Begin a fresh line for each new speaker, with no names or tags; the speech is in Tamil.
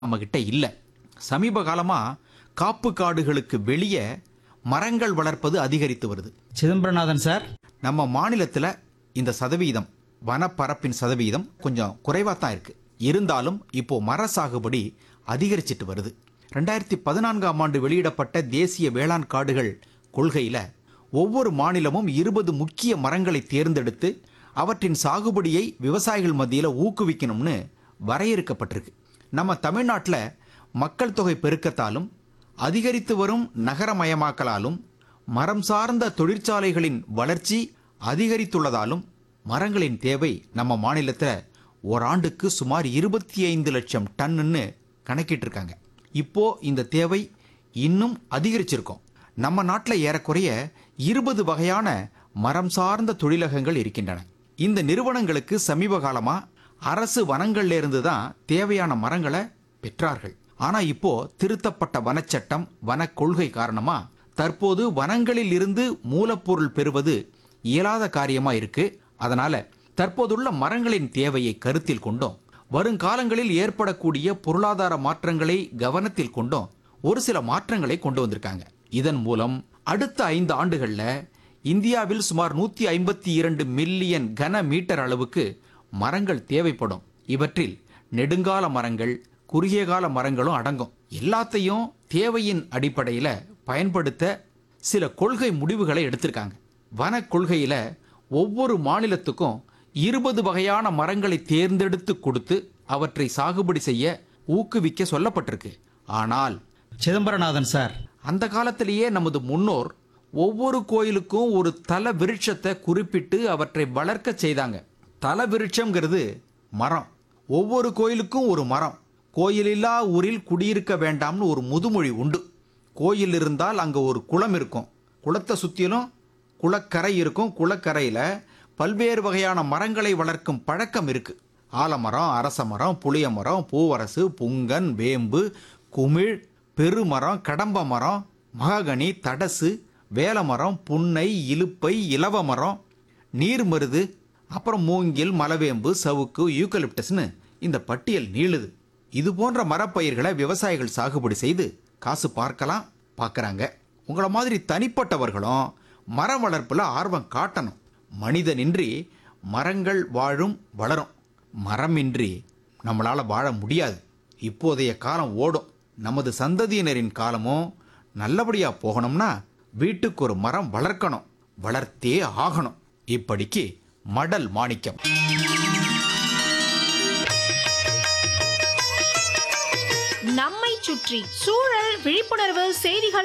நம்மகிட்ட இல்லை சமீப காலமாக காப்பு காடுகளுக்கு வெளியே மரங்கள் வளர்ப்பது அதிகரித்து வருது
சிதம்பரநாதன் சார்
நம்ம மாநிலத்தில் இந்த சதவீதம் வனப்பரப்பின் சதவீதம் கொஞ்சம் குறைவாக தான் இருக்கு இருந்தாலும் இப்போ மர சாகுபடி அதிகரிச்சிட்டு வருது ரெண்டாயிரத்தி பதினான்காம் ஆண்டு வெளியிடப்பட்ட தேசிய வேளாண் காடுகள் கொள்கையில் ஒவ்வொரு மாநிலமும் இருபது முக்கிய மரங்களை தேர்ந்தெடுத்து அவற்றின் சாகுபடியை விவசாயிகள் மத்தியில் ஊக்குவிக்கணும்னு வரையறுக்கப்பட்டிருக்கு நம்ம தமிழ்நாட்டில் மக்கள் தொகை பெருக்கத்தாலும் அதிகரித்து வரும் நகரமயமாக்கலாலும் மரம் சார்ந்த தொழிற்சாலைகளின் வளர்ச்சி அதிகரித்துள்ளதாலும் மரங்களின் தேவை நம்ம மாநிலத்தில் ஓராண்டுக்கு சுமார் இருபத்தி ஐந்து லட்சம் டன்னுன்னு கணக்கிட்டிருக்காங்க இப்போ இந்த தேவை இன்னும் அதிகரிச்சிருக்கும் நம்ம நாட்டில் ஏறக்குறைய இருபது வகையான மரம் சார்ந்த தொழிலகங்கள் இருக்கின்றன இந்த நிறுவனங்களுக்கு சமீப காலமா அரசு வனங்கள்ல இருந்து தான் தேவையான மரங்களை பெற்றார்கள் ஆனா இப்போ திருத்தப்பட்ட வனச்சட்டம் வன கொள்கை காரணமா தற்போது வனங்களில் இருந்து மூலப்பொருள் பெறுவது இயலாத காரியமா இருக்கு அதனால தற்போதுள்ள மரங்களின் தேவையை கருத்தில் கொண்டும் வருங்காலங்களில் ஏற்படக்கூடிய பொருளாதார மாற்றங்களை கவனத்தில் கொண்டும் ஒரு சில மாற்றங்களை கொண்டு வந்திருக்காங்க இதன் மூலம் அடுத்த ஐந்து ஆண்டுகள்ல இந்தியாவில் சுமார் நூத்தி ஐம்பத்தி இரண்டு மில்லியன் கன மீட்டர் அளவுக்கு மரங்கள் தேவைப்படும் இவற்றில் நெடுங்கால மரங்கள் குறுகிய கால மரங்களும் அடங்கும் எல்லாத்தையும் தேவையின் அடிப்படையில பயன்படுத்த சில கொள்கை முடிவுகளை எடுத்திருக்காங்க வன கொள்கையில ஒவ்வொரு மாநிலத்துக்கும் இருபது வகையான மரங்களை தேர்ந்தெடுத்து கொடுத்து அவற்றை சாகுபடி செய்ய ஊக்குவிக்க சொல்லப்பட்டிருக்கு ஆனால்
சிதம்பரநாதன் சார்
அந்த காலத்திலேயே நமது முன்னோர் ஒவ்வொரு கோயிலுக்கும் ஒரு தல விருட்சத்தை குறிப்பிட்டு அவற்றை வளர்க்க செய்தாங்க தல விருட்சம்ங்கிறது மரம் ஒவ்வொரு கோயிலுக்கும் ஒரு மரம் கோயிலில்லா ஊரில் குடியிருக்க வேண்டாம்னு ஒரு முதுமொழி உண்டு கோயில் இருந்தால் அங்கே ஒரு குளம் இருக்கும் குளத்தை சுற்றிலும் குளக்கரை இருக்கும் குளக்கரையில் பல்வேறு வகையான மரங்களை வளர்க்கும் பழக்கம் இருக்கு ஆலமரம் அரச மரம் புளிய மரம் பூவரசு புங்கன் வேம்பு குமிழ் பெருமரம் கடம்ப மரம் மகாகனி தடசு வேலமரம் புன்னை இலுப்பை இலவ மரம் நீர்மருது அப்புறம் மூங்கில் மலவேம்பு சவுக்கு யூக்கலிப்டஸ்னு இந்த பட்டியல் நீளுது இது போன்ற மரப்பயிர்களை விவசாயிகள் சாகுபடி செய்து காசு பார்க்கலாம் பார்க்கறாங்க உங்கள மாதிரி தனிப்பட்டவர்களும் மரம் வளர்ப்புல ஆர்வம் காட்டணும் மனிதனின்றி மரங்கள் வாழும் வளரும் மரமின்றி நம்மளால வாழ முடியாது இப்போதைய காலம் ஓடும் நமது சந்ததியினரின் காலமும் நல்லபடியா போகணும்னா வீட்டுக்கு ஒரு மரம் வளர்க்கணும் வளர்த்தே ஆகணும் இப்படிக்கு மடல் மாணிக்கம்
நம்மை சுற்றி சூழல் விழிப்புணர்வு செய்திகள்